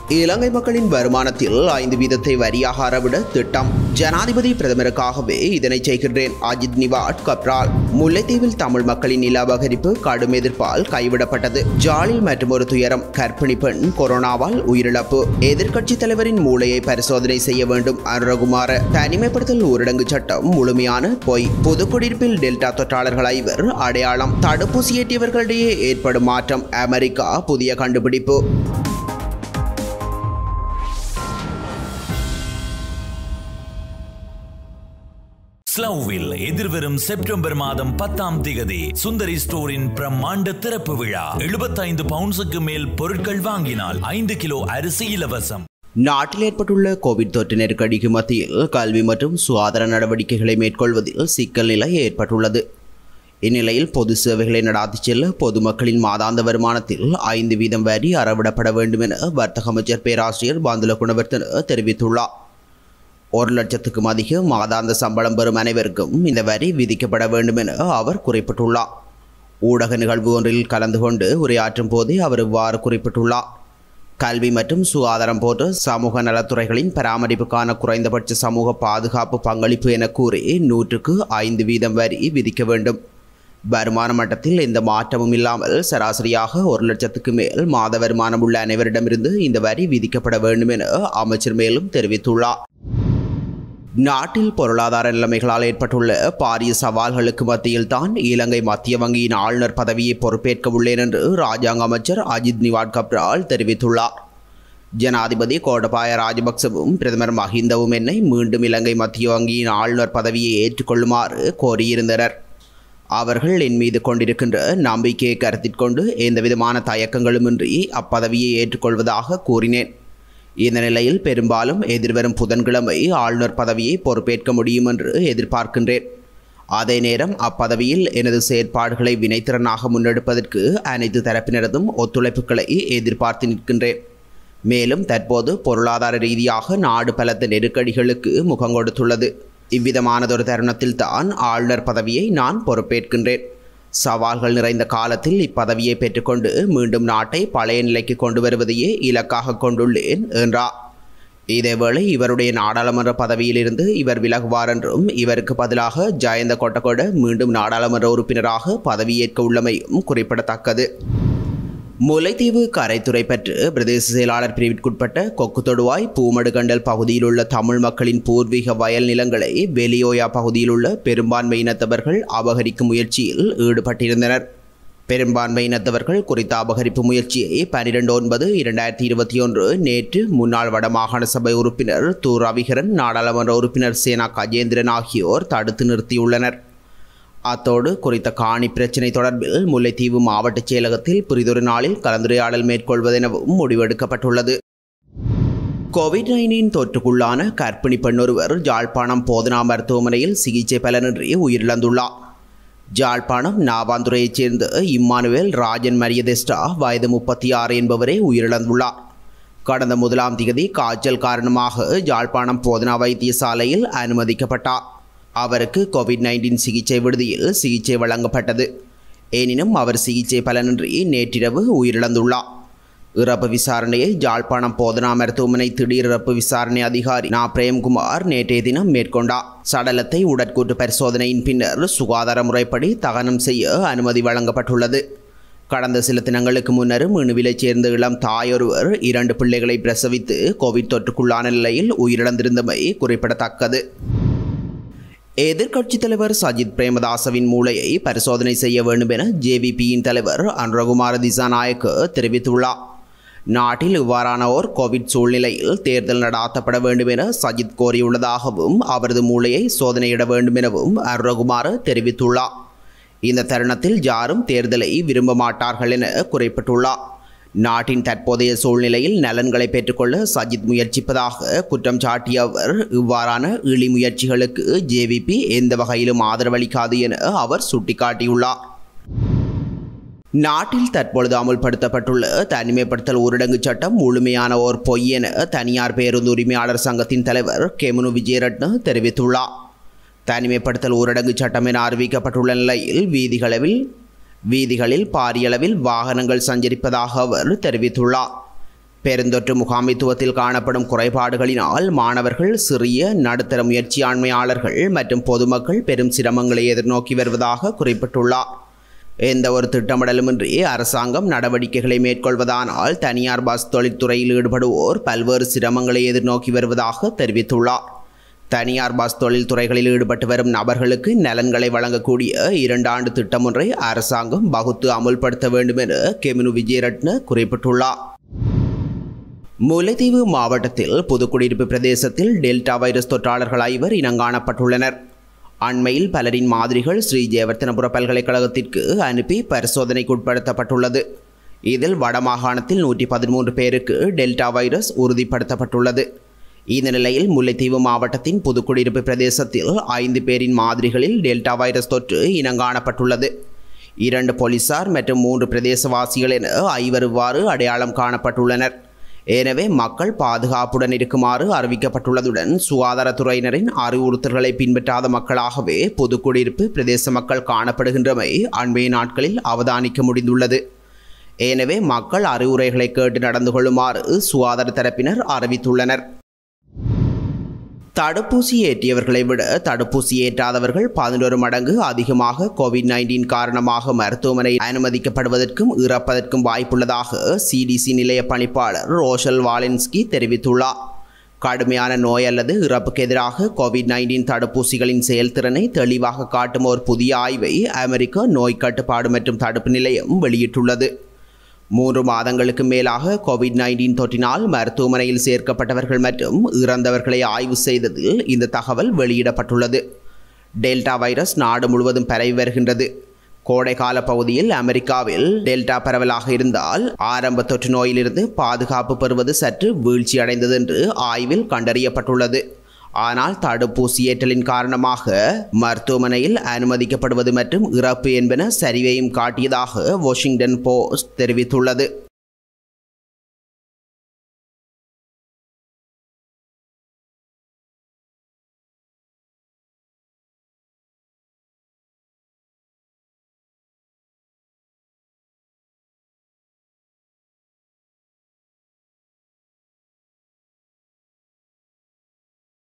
இலங்கை மக்களின் வருமானத்தில் ஐந்து வீதத்தை வரியாக அறவிட திட்டம் ஜனாதிபதி பிரதமருக்காகவே இதனை செய்கின்றேன் அஜித் நிவாட் கப்ரால் முல்லைத்தீவில் தமிழ் மக்களின் நில அபகரிப்பு கடும் எதிர்ப்பால் கைவிடப்பட்டது ஜாலில் மற்றும் ஒரு துயரம் கர்ப்பிணி பெண் கொரோனாவால் உயிரிழப்பு எதிர்க்கட்சித் தலைவரின் மூளையை பரிசோதனை செய்ய வேண்டும் அனுரகுமார தனிமைப்படுத்தல் ஊரடங்கு சட்டம் முழுமையான பொய் புதுக்குடியிருப்பில் டெல்டா தொற்றாளர்கள் ஐவர் அடையாளம் தடுப்பூசி ஏற்றியவர்களிடையே ஏற்படும் மாற்றம் அமெரிக்கா புதிய கண்டுபிடிப்பு ஸ்லவ்வில் எதிர்வரும் செப்டம்பர் மாதம் பத்தாம் திகதி சுந்தரி ஸ்டோரின் பிரம்மாண்ட திறப்பு விழா 75 பவுண்ட்ஸுக்கு மேல் பொருட்கள் வாங்கினால் ஐந்து கிலோ அரிசி இலவசம் நாட்டில் ஏற்பட்டுள்ள கோவிட் தொற்று நெருக்கடிக்கு மத்தியில் கல்வி மற்றும் சுகாதார நடவடிக்கைகளை மேற்கொள்வதில் சிக்கல் நிலை ஏற்பட்டுள்ளது இந்நிலையில் பொது சேவைகளை நடாத்திச் செல்ல பொதுமக்களின் மாதாந்த வருமானத்தில் ஐந்து வீதம் வரி அறவிடப்பட வேண்டும் என வர்த்தக அமைச்சர் பேராசிரியர் பாந்துல குணவர்த்தன தெரிவித்துள்ளார் ஒரு லட்சத்துக்கும் அதிக மாதாந்த சம்பளம் பெறும் அனைவருக்கும் இந்த வரி விதிக்கப்பட வேண்டும் என அவர் குறிப்பிட்டுள்ளார் ஊடக நிகழ்வு ஒன்றில் கலந்து கொண்டு உரையாற்றும் போதே அவர் இவ்வாறு குறிப்பிட்டுள்ளார் கல்வி மற்றும் சுகாதாரம் போன்ற சமூக நலத்துறைகளின் பராமரிப்புக்கான குறைந்தபட்ச சமூக பாதுகாப்பு பங்களிப்பு என கூறி நூற்றுக்கு ஐந்து வீதம் வரி விதிக்க வேண்டும் வருமான மட்டத்தில் எந்த மாற்றமும் இல்லாமல் சராசரியாக ஒரு லட்சத்துக்கு மேல் மாத வருமானம் உள்ள அனைவரிடமிருந்து இந்த வரி விதிக்கப்பட வேண்டும் என அமைச்சர் மேலும் தெரிவித்துள்ளார் நாட்டில் பொருளாதார நிலைமைகளால் ஏற்பட்டுள்ள பாரிய சவால்களுக்கு மத்தியில் தான் இலங்கை மத்திய வங்கியின் ஆளுநர் பதவியை பொறுப்பேற்க உள்ளேன் என்று ராஜாங்க அமைச்சர் அஜித் நிவாட் கப்ரால் தெரிவித்துள்ளார் ஜனாதிபதி கோடபாய ராஜபக்சவும் பிரதமர் மஹிந்தவும் என்னை மீண்டும் இலங்கை மத்திய வங்கியின் ஆளுநர் பதவியை ஏற்றுக்கொள்ளுமாறு கோரியிருந்தனர் அவர்கள் என் மீது கொண்டிருக்கின்ற நம்பிக்கையை கருத்தில் கொண்டு எந்தவிதமான தயக்கங்களுமின்றி அப்பதவியை ஏற்றுக்கொள்வதாக கூறினேன் இந்த நிலையில் பெரும்பாலும் எதிர்வரும் புதன்கிழமை ஆளுநர் பதவியை பொறுப்பேற்க முடியும் என்று எதிர்பார்க்கின்றேன் அதே நேரம் அப்பதவியில் எனது செயற்பாடுகளை வினைத்திறனாக முன்னெடுப்பதற்கு அனைத்து தரப்பினரதும் ஒத்துழைப்புகளை எதிர்பார்த்து நிற்கின்றேன் மேலும் தற்போது பொருளாதார ரீதியாக நாடு பலத்த நெருக்கடிகளுக்கு முகம் கொடுத்துள்ளது இவ்விதமானதொரு தருணத்தில் தான் ஆளுநர் பதவியை நான் பொறுப்பேற்கின்றேன் சவால்கள் நிறைந்த காலத்தில் இப்பதவியை பெற்றுக்கொண்டு மீண்டும் நாட்டை பழைய நிலைக்கு கொண்டு வருவதையே இலக்காக கொண்டுள்ளேன் என்றார் இதேவேளை இவருடைய நாடாளுமன்ற பதவியிலிருந்து இவர் விலகுவார் என்றும் இவருக்கு பதிலாக ஜயந்த கொட்டகொட மீண்டும் நாடாளுமன்ற உறுப்பினராக பதவியேற்க உள்ளமையும் குறிப்பிடத்தக்கது முல்லைத்தீவு கரைத்துறை பெற்று பிரதேச செயலாளர் பிரிவிற்குட்பட்ட கொக்கு தொடுவாய் பூமடுகண்டல் பகுதியில் உள்ள தமிழ் மக்களின் பூர்வீக வயல் நிலங்களை வெளியோயா பகுதியில் உள்ள பெரும்பான்மை இனத்தவர்கள் அபகரிக்கும் முயற்சியில் ஈடுபட்டிருந்தனர் பெரும்பான்மை இனத்தவர்கள் குறித்த அபகரிப்பு முயற்சியை பனிரெண்டு ஒன்பது இரண்டாயிரத்தி இருபத்தி ஒன்று நேற்று முன்னாள் வடமாகாண சபை உறுப்பினர் து ரவிகரன் நாடாளுமன்ற உறுப்பினர் சேனா கஜேந்திரன் ஆகியோர் தடுத்து நிறுத்தியுள்ளனர் அத்தோடு குறித்த காணி பிரச்சினை தொடர்பில் முல்லைத்தீவு மாவட்ட செயலகத்தில் புரிதொரு நாளில் கலந்துரையாடல் மேற்கொள்வதெனவும் முடிவெடுக்கப்பட்டுள்ளது கோவிட் நைன்டீன் தொற்றுக்குள்ளான கர்ப்பிணி பெண்ணொருவர் ஜாழ்ப்பாணம் போதனா மருத்துவமனையில் சிகிச்சை பலனின்றி உயிரிழந்துள்ளார் ஜாழ்ப்பாணம் நாவாந்துறையைச் சேர்ந்த இம்மானுவேல் ராஜன் மரியதெஸ்டா வயது முப்பத்தி ஆறு என்பவரே உயிரிழந்துள்ளார் கடந்த முதலாம் திகதி காய்ச்சல் காரணமாக ஜாழ்ப்பாணம் போதனா வைத்தியசாலையில் அனுமதிக்கப்பட்டார் அவருக்கு கோவிட் நைன்டீன் சிகிச்சை விடுதியில் சிகிச்சை வழங்கப்பட்டது எனினும் அவர் சிகிச்சை பலனின்றி நேற்றிரவு உயிரிழந்துள்ளார் இறப்பு விசாரணையை ஜாழ்ப்பாணம் போதனா மருத்துவமனை திடீர் இறப்பு விசாரணை அதிகாரி நா பிரேம்குமார் நேற்றைய தினம் மேற்கொண்டார் சடலத்தை உடற்கூட்டு பரிசோதனையின் பின்னர் சுகாதார முறைப்படி தகனம் செய்ய அனுமதி வழங்கப்பட்டுள்ளது கடந்த சில தினங்களுக்கு முன்னரும் இணுவிலைச் சேர்ந்த இளம் தாயொருவர் இரண்டு பிள்ளைகளை பிரசவித்து கோவிட் தொற்றுக்குள்ளான நிலையில் உயிரிழந்திருந்தமை குறிப்பிடத்தக்கது எதிர்க்கட்சித் தலைவர் சஜித் பிரேமதாசவின் மூளையை பரிசோதனை செய்ய வேண்டும் என ஜேவிபியின் தலைவர் அனுரகுமார திசாநாயக்க தெரிவித்துள்ளார் நாட்டில் இவ்வாறான ஓர் கோவிட் சூழ்நிலையில் தேர்தல் நடாத்தப்பட வேண்டும் என சஜித் கோரியுள்ளதாகவும் அவரது மூளையை சோதனையிட வேண்டும் எனவும் அருணகுமார் தெரிவித்துள்ளார் இந்த தருணத்தில் யாரும் தேர்தலை விரும்ப மாட்டார்கள் என குறிப்பிட்டுள்ளார் நாட்டின் தற்போதைய சூழ்நிலையில் நலன்களை பெற்றுக்கொள்ள சஜித் முயற்சிப்பதாக குற்றம் சாட்டிய அவர் இவ்வாறான இழி முயற்சிகளுக்கு ஜேவிபி எந்த வகையிலும் ஆதரவளிக்காது என அவர் சுட்டிக்காட்டியுள்ளார் நாட்டில் தற்பொழுது அமுல்படுத்தப்பட்டுள்ள தனிமைப்படுத்தல் ஊரடங்கு சட்டம் முழுமையான ஓர் பொய் என தனியார் பேருந்து உரிமையாளர் சங்கத்தின் தலைவர் கெமுனு விஜயரட்ன தெரிவித்துள்ளார் தனிமைப்படுத்தல் ஊரடங்கு சட்டம் என அறிவிக்கப்பட்டுள்ள நிலையில் வீதிகளவில் வீதிகளில் பாரியளவில் வாகனங்கள் சஞ்சரிப்பதாக அவர் தெரிவித்துள்ளார் பெருந்தொற்று முகாமைத்துவத்தில் காணப்படும் குறைபாடுகளினால் மாணவர்கள் சிறிய நடுத்தர முயற்சியாண்மையாளர்கள் மற்றும் பொதுமக்கள் பெரும் சிரமங்களை எதிர்நோக்கி வருவதாக குறிப்பிட்டுள்ளார் எந்த ஒரு திட்டமிடலுமின்றி அரசாங்கம் நடவடிக்கைகளை மேற்கொள்வதானால் தனியார் பஸ் தொழில்துறையில் ஈடுபடுவோர் பல்வேறு சிரமங்களை எதிர்நோக்கி வருவதாக தெரிவித்துள்ளார் தனியார் பஸ் தொழில்துறைகளில் ஈடுபட்டு வரும் நபர்களுக்கு நலன்களை வழங்கக்கூடிய இரண்டு ஆண்டு திட்டம் ஒன்றை அரசாங்கம் வகுத்து அமுல்படுத்த வேண்டும் என கெமினு விஜயரட்ன குறிப்பிட்டுள்ளார் முல்லைத்தீவு மாவட்டத்தில் புதுக்குடியிருப்பு பிரதேசத்தில் டெல்டா வைரஸ் தொற்றாளர்கள் ஐவர் இனங்காணப்பட்டுள்ளனர் அண்மையில் பலரின் மாதிரிகள் ஸ்ரீ ஜெயவர்த்தனபுர பல்கலைக்கழகத்திற்கு அனுப்பி பரிசோதனைக்கு உட்படுத்தப்பட்டுள்ளது இதில் வடமாகாணத்தில் நூற்றி பதிமூன்று பேருக்கு டெல்டா வைரஸ் உறுதிப்படுத்தப்பட்டுள்ளது இந்த நிலையில் முல்லைத்தீவு மாவட்டத்தின் புதுக்குடியிருப்பு பிரதேசத்தில் ஐந்து பேரின் மாதிரிகளில் டெல்டா வைரஸ் தொற்று இனங்காணப்பட்டுள்ளது இரண்டு போலீசார் மற்றும் மூன்று பிரதேசவாசிகள் என ஐவர் இவ்வாறு அடையாளம் காணப்பட்டுள்ளனர் எனவே மக்கள் பாதுகாப்புடன் இருக்குமாறு அறிவிக்கப்பட்டுள்ளதுடன் சுகாதாரத்துறையினரின் அறிவுறுத்தல்களை பின்பற்றாத மக்களாகவே பொதுக்குடியிருப்பு பிரதேச மக்கள் காணப்படுகின்றமை அண்மைய நாட்களில் அவதானிக்க முடிந்துள்ளது எனவே மக்கள் அறிவுரைகளை கேட்டு நடந்து கொள்ளுமாறு சுகாதார தரப்பினர் அறிவித்துள்ளனர் தடுப்பூசி ஏற்றியவர்களை விட தடுப்பூசி ஏற்றாதவர்கள் பதினொரு மடங்கு அதிகமாக கோவிட் நைன்டீன் காரணமாக மருத்துவமனையில் அனுமதிக்கப்படுவதற்கும் இறப்பதற்கும் வாய்ப்புள்ளதாக சிடிசி நிலைய பணிப்பாளர் ரோஷல் வாலென்ஸ்கி தெரிவித்துள்ளார் கடுமையான நோய் அல்லது இறப்புக்கு எதிராக கோவிட் நைன்டீன் தடுப்பூசிகளின் செயல்திறனை தெளிவாக காட்டும் ஒரு புதிய ஆய்வை அமெரிக்க நோய் கட்டுப்பாடு மற்றும் தடுப்பு நிலையம் வெளியிட்டுள்ளது மூன்று மாதங்களுக்கு மேலாக கோவிட் நைன்டீன் தொற்றினால் மருத்துவமனையில் சேர்க்கப்பட்டவர்கள் மற்றும் இறந்தவர்களை ஆய்வு செய்ததில் இந்த தகவல் வெளியிடப்பட்டுள்ளது டெல்டா வைரஸ் நாடு முழுவதும் பரவி வருகின்றது கோடைகால பகுதியில் அமெரிக்காவில் டெல்டா பரவலாக இருந்தால் ஆரம்ப தொற்று நோயிலிருந்து பாதுகாப்பு பெறுவது சற்று வீழ்ச்சியடைந்தது என்று ஆய்வில் கண்டறியப்பட்டுள்ளது ஆனால் தடுப்பூசி ஏற்றலின் காரணமாக மருத்துவமனையில் அனுமதிக்கப்படுவது மற்றும் இறப்பு என்பன சரிவையும் காட்டியதாக வாஷிங்டன் போஸ்ட் தெரிவித்துள்ளது